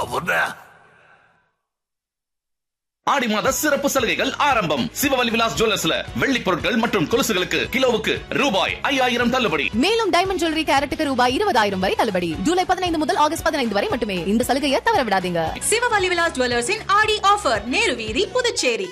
உன்ன ஆடி மாத சிறப்பு சலுகைகள் ஆரம்பம் சிவவலி விலாஸ் ஜுவல்லர்ஸ்ல வெள்ளி பொருட்கள் மற்றும் கொலுசுகளுக்கு கிலோவுக்கு ரூபாய் ஐயாயிரம் தள்ளுபடி மேலும் டைமண்ட் ஜுவல்லரி கேரட்டுக்கு ரூபாய் இருபதாயிரம் வரை தள்ளுபடி ஜூலை பதினைந்து முதல் ஆகஸ்ட் பதினைந்து வரை மட்டுமே இந்த சலுகையை தவற விடாதீங்க சிவவலி விலாஸ் ஜுவல்லர்ஸின் ஆடி ஆஃபர் நேரு வீதி புதுச்சேரி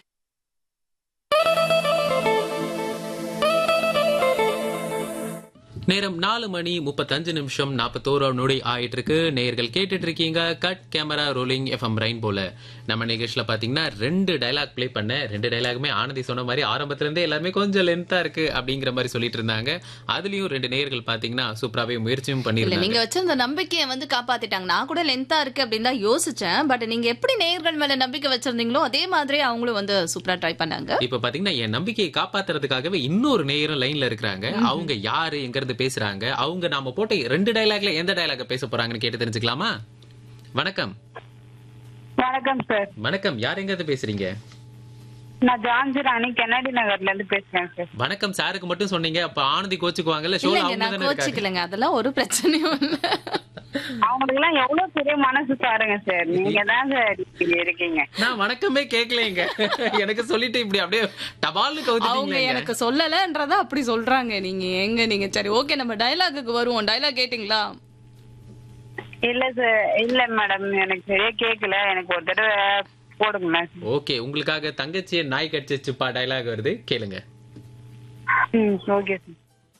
நேரம் நாலு மணி முப்பத்தஞ்சு நிமிஷம் நாற்பத்தோரு நொடி ஆயிட்டு இருக்கு நேயர்கள் கேட்டுட்டு இருக்கீங்க cut camera rolling FM rain போல நம்ம நிகழ்ச்சியில பாத்தீங்கன்னா ரெண்டு டைலாக் ப்ளே பண்ணேன் ரெண்டு டைலாகுமே ஆனந்தி சொன்ன மாதிரி ஆரம்பத்துல இருந்தே எல்லாருமே கொஞ்சம் லென்த்தா இருக்கு அப்படிங்கிற மாதிரி சொல்லிட்டு இருந்தாங்க அதுலயும் ரெண்டு நேயர்கள் பாத்தீங்கன்னா சூப்பராவே முயற்சியும் இல்ல பண்ணிருந்தாங்க நீங்க வச்சிருந்த நம்பிக்கையை வந்து காப்பாத்திட்டாங்க நான் கூட லென்த்தா இருக்கு அப்படின்னு தான் யோசிச்சேன் பட் நீங்க எப்படி நேயர்கள் மேல நம்பிக்கை வச்சிருந்தீங்களோ அதே மாதிரி அவங்களும் வந்து சூப்பரா ட்ரை பண்ணாங்க இப்ப பாத்தீங்கன்னா என் நம்பிக்கையை காப்பாத்துறதுக்காகவே இன்னொரு நேயரும் லைன்ல இருக்கிறாங்க அவங்க யாரு எங்க இருந்து பேசுறாங்க அவங்க நாம போட்ட ரெண்டு டைலாக்ல எந்த டைலாக பேச போறாங்கன்னு கேட்டு தெரிஞ்சுக்கலாமா வணக்கம் வணக்கம் சார் வணக்கம் யார் எங்க இருந்து பேசுறீங்க நான் ஜான்சி ராணி கென்னடி நகர்ல இருந்து பேசுறேன் சார் வணக்கம் சாருக்கு மட்டும் சொன்னீங்க அப்ப ஆனந்தி கோச்சுக்குவாங்கல்ல ஷோ இல்லைங்க அவங்க நான் தானே இருக்காங்க கோச்சிக்கலங்க அதெல்லாம் ஒரு பிரச்சனையும் இல்ல அவங்களுக்கு எல்லாம் எவ்வளவு பெரிய மனசு பாருங்க சார் நீங்க தான் சார் இப்படி இருக்கீங்க நான் வணக்கமே கேட்கலைங்க எனக்கு சொல்லிட்டு இப்படி அப்படியே டபால்னு அவங்க கவுத்துட்டீங்க எனக்கு சொல்லலன்றத அப்படி சொல்றாங்க நீங்க எங்க நீங்க சரி ஓகே நம்ம டயலாகுக்கு வருவோம் டயலாக் கேட்டிங்களா இல்ல சார் இல்ல மேடம் எனக்கு சரியா கேக்கல எனக்கு ஒரு தடவை போடுங்களேன் ஓகே உங்களுக்காக தங்கச்சியை நாய் கடிச்சிச்சுப்பா டயலாக் வருது கேளுங்க ம் ஓகே சார்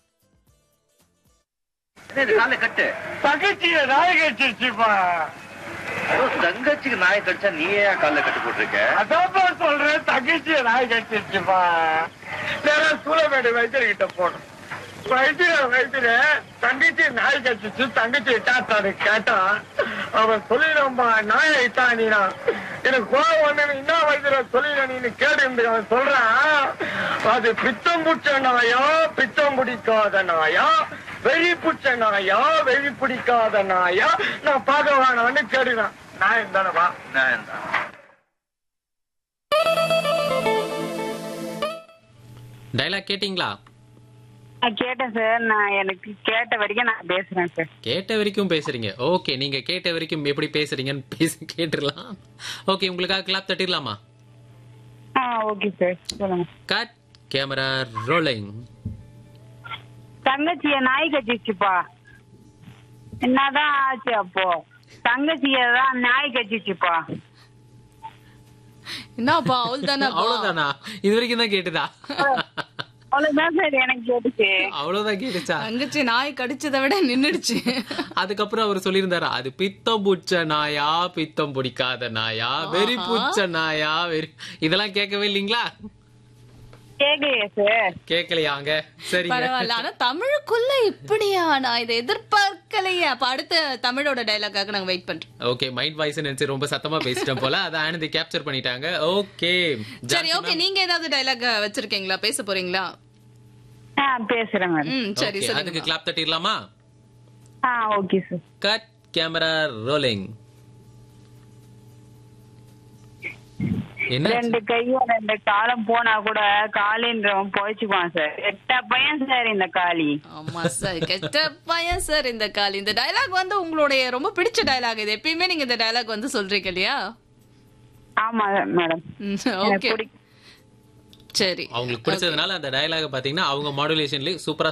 காலை கட்டு தகச்சிய நாய் கட்டிருச்சுப்பா ஐயோ, தங்கச்சிக்கு நாயை கடிச்சா நீ ஏன் கால கட்டு போட்டிருக்க அதான்ப்பா சொல்றேன் தகச்சிய நாய் கட்டிருச்சுப்பா நேரா சூளமேடு வைத்தியர்கிட்ட போனோம் வைத்திய வைத்திய தங்கச்சி நாய் கட்டிச்சு தங்கச்சி டாக்டர் கேட்டான் அவன் சொல்லிடும்பா நாயை இட்டானினா எனக்கு கோவம் வந்து என்ன வைத்திய சொல்லிட நீ கேட்டு அவன் சொல்றான் அது பித்தம் புடிச்ச நாயா பித்தம் பிடிக்காத நாயா வெறி பிடிச்ச நாயா வெறி பிடிக்காத நாயா நான் பார்க்க வேணாம்னு கேடுறான் நாயம் தானேப்பா நான் தான். டயலாக் கேட்டிங்களா நான் கேட்டேன் சார் நான் எனக்கு கேட்ட வரைக்கும் நான் பேசுறேன் சார் கேட்ட வரைக்கும் பேசுறீங்க ஓகே நீங்க கேட்ட வரைக்கும் எப்படி பேசுறீங்கன்னு பேசி கேட்டுடலாம் ஓகே உங்களுக்காக கிளாப் தட்டிடலாமா ஆ ஓகே சார் சொல்லுங்க கட் கேமரா ரோலிங் தங்கச்சிய நாய் கட்டிச்சுப்பா என்னதான் ஆச்சு அப்போ தங்கச்சிய தான் நாய் கட்டிச்சுப்பா என்னப்பா அவள் தானே அவ்வளவுதானா இது வரைக்கும் தான் கேட்டுதா அவ்வளவுதான் சார் எனக்கு கேட்டுச்சு அவ்வளவுதான் கேட்டுச்சா தங்கச்சி நாய் கடிச்சதை விட நின்னுடுச்சு அதுக்கப்புறம் அவர் சொல்லியிருந்தாரு அது பித்தம் புடிச்ச நாயா பித்தம் பிடிக்காத நாயா வெறி புச்ச நாயா வெறி இதெல்லாம் கேட்கவே இல்லைங்களா கேக்கலையே சார் கேட்கலையாங்க சரிங்க பரவாயில்ல ஆனா தமிழுக்குள்ள இப்படியா நான் இதை எதிர்பார்க்கலையே அப்ப அடுத்த தமிழோட டயலாக்காக நாங்க வெயிட் பண்றோம் ஓகே மைண்ட் வாய்ஸ் நினைச்சு ரொம்ப சத்தமா பேசிட்டேன் போல அதை ஆனந்தி கேப்சர் பண்ணிட்டாங்க ஓகே சரி ஓகே நீங்க ஏதாவது டயலாக் வச்சிருக்கீங்களா பேச போறீங்களா ஆ பேசுறேன் மேடம் ம் சரி அதுக்கு சொல்லுங்க கிளாப் தட்டிடலாமா ஆ okay sir cut camera rolling என்ன ரெண்டு கையும் ரெண்டு காலம் போனா கூட காலின்றவன் போயிச்சுக்குவான் சார் எட்ட பையன் சார் இந்த காளி ஆமா சார் கெட்ட பையன் சார் இந்த கால் இந்த டயலாக் வந்து உங்களுடைய ரொம்ப பிடிச்ச டயலாக் இது எப்பயுமே நீங்க இந்த டயலாக் வந்து சொல்றீங்க இல்லையா ஆமா மேடம் எனக்கு ஓகே பிடிக்கும் சரி அவங்களுக்கு பிடிச்சதுனால அந்த டயலாக பாத்தீங்கன்னா அவங்க மாடுலேஷன்லயே சூப்பரா